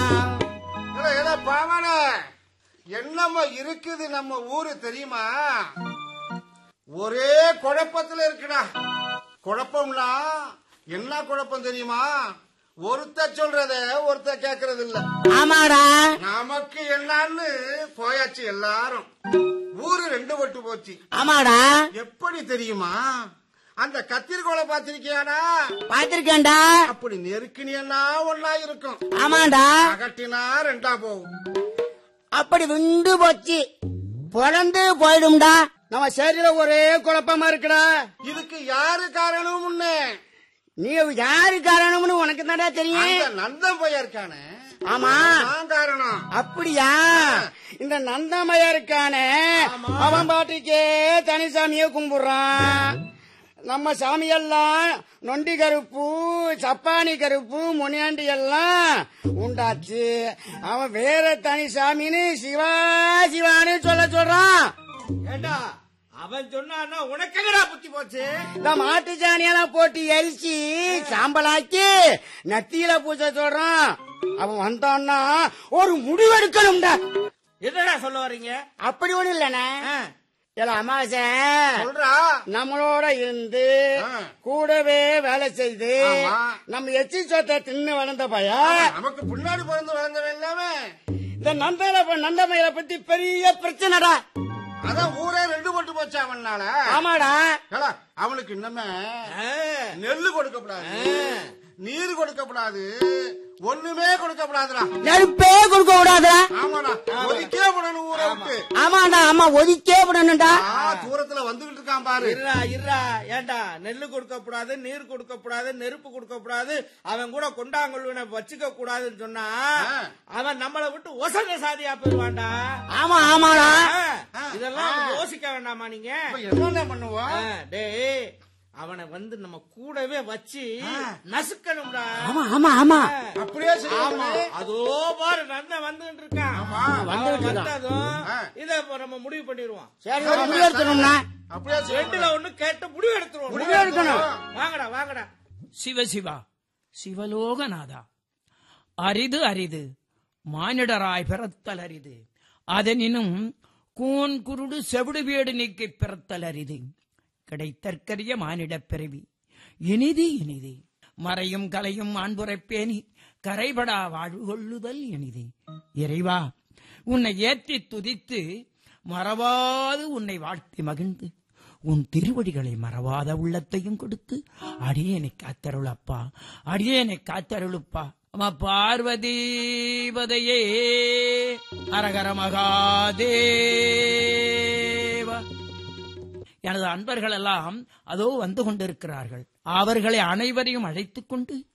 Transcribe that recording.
ஏடா, ஏடா, பாவான என்னம்மா இருக்குது நம்ம ஊரு தெரியுமா ஒரே குழப்பத்துல இருக்குடா குழப்பம்னா என்ன குழப்பம் தெரியுமா ஒருத்த சொல்றத ஒருத்த கேக்குறது இல்ல ஆமாடா நமக்கு என்னன்னு போயாச்சு எல்லாரும் ஊரு ரெண்டு பட்டு போச்சு ஆமாடா எப்படி தெரியுமா அந்த கத்திரிக்கோளை பாத்திருக்கியாடா பாத்திருக்கேன்டா அப்படி நெருக்கினியன்னா ஒன்னா இருக்கும் ஆமாடா அகட்டினா ரெண்டா போகும் அப்படி விண்டு போச்சு பிறந்து போயிடும்டா நம்ம சரியில ஒரே குழப்பமா இருக்குடா இதுக்கு யாரு காரணம் முன்னே நீ யாரு காரணம்னு உனக்கு தானடா தெரியும் அந்த நந்தம் பையன் இருக்கானே ஆமா நான் காரணம் அப்படியா இந்த நந்தமயா இருக்கானே அவன் பாட்டுக்கே தனிசாமிய கும்பிடுறான் நம்ம சாமியெல்லாம் நொண்டி கருப்பு சப்பானி கருப்பு முனியாண்டி எல்லாம் உண்டாச்சு அவன் வேற தனி சாமின்னு சிவா சிவான்னு சொல்ல சொல்றான் ஏண்டா அவன் சொன்னான்னா உனக்கு என்னடா புத்தி போச்சு இந்த மாட்டு சாணியெல்லாம் போட்டு எரிச்சு சாம்பலாக்கி நத்தியில பூச சொல்றான் அவன் வந்தான்னா ஒரு முடிவெடுக்கணும்டா என்னடா சொல்ல வர்றீங்க அப்படி ஒண்ணும் இல்லண்ணே ஆ. இல்ல அமாவாசை சொல்றா நம்மளோட இருந்து ஆ. கூடவே வேலை செய்து ஆமா. நம்ம எச்சி சொத்தை தின்னு வளர்ந்த பையன் நமக்கு பின்னாடி பிறந்து வளர்ந்தவன் எல்லாமே இந்த நந்தல நந்தமயில பத்தி பெரிய பிரச்சனைடா அதான் ஊரே ரெண்டு பட்டு போச்சு அவனால ஆமாடா ஏடா, அவனுக்கு இன்னமே ஆ. நெல்லு கொடுக்கப்படாது நீர் கொடுக்கப்படாது ஒண்ணுமே கொடுக்கப்படாதுடா நெருப்பே கொடுக்க கூடாதுடா ஆமாடா ஒதுக்கே விடணும் ஊரை விட்டு ஆமாடா ஆமா ஒதுக்கே விடணும்டா ஆ, தூரத்துல வந்துகிட்டு இருக்கான் பாரு இருடா இருடா ஏண்டா நெல்லு கொடுக்க கூடாது நீர் கொடுக்க கூடாது நெருப்பு கொடுக்க கூடாது அவன் கூட கொண்டாங்கொள்வனை வச்சுக்க கூடாதுன்னு சொன்னா ஆ. அவன் நம்மளை விட்டு ஒசங்க சாதியா போயிருவான்டா ஆமா ஆமாடா ஆ, இதெல்லாம் அவனுக்கு யோசிக்க வேண்டாமா நீங்க இப்ப என்ன பண்ணுவோம் ஆ, டேய் அவனை வந்து நம்ம கூடவே வச்சு நசுக்கணும்டா ஆமா ஆமா ஆமா அப்படியே ஆமா செய்யணும். அதோ பாரு நந்தன் வந்துட்டு இருக்கான் வந்துட்டு அவன் இருக்கான். வந்ததும் ஆ. இத இப்ப நம்ம முடிவு பண்ணிடுவோம் சரி ஒரு முடிவு எடுத்துணும்னா அப்படியே செய்யணும். ரெண்டுல ஒண்ணு கேட்டு முடிவு எடுத்துருவோம் முடிவு எடுக்கணும் வாங்கடா வாங்கடா சிவசிவா சிவலோகநாதா அரிது அரிது மானிடராய் பிறத்தல் அரிது அதனினும் கூன் குருடு செவிடு வீடு நீக்கி பிறத்தல் அரிது கிடைத்தற்கரிய மானிடப் பிறவி இனிது இனிது மறையும் கலையும் ஆண்புரைப்பேணி கரைபடா வாழ்வு கொள்ளுதல் இனிது இறைவா உன்னை ஏற்றி துதித்து மறவாது உன்னை வாழ்த்தி மகிழ்ந்து உன் திருவடிகளை மறவாத உள்ளத்தையும் கொடுத்து அடியேனை காத்தருளப்பா அடியேனை காத்தருளுப்பா அம்மா பார்வதீபதையே அரகர மகாதேவா எனது அன்பர்கள் எல்லாம் அதோ வந்து கொண்டிருக்கிறார்கள் அவர்களை அனைவரையும் அழைத்துக் கொண்டு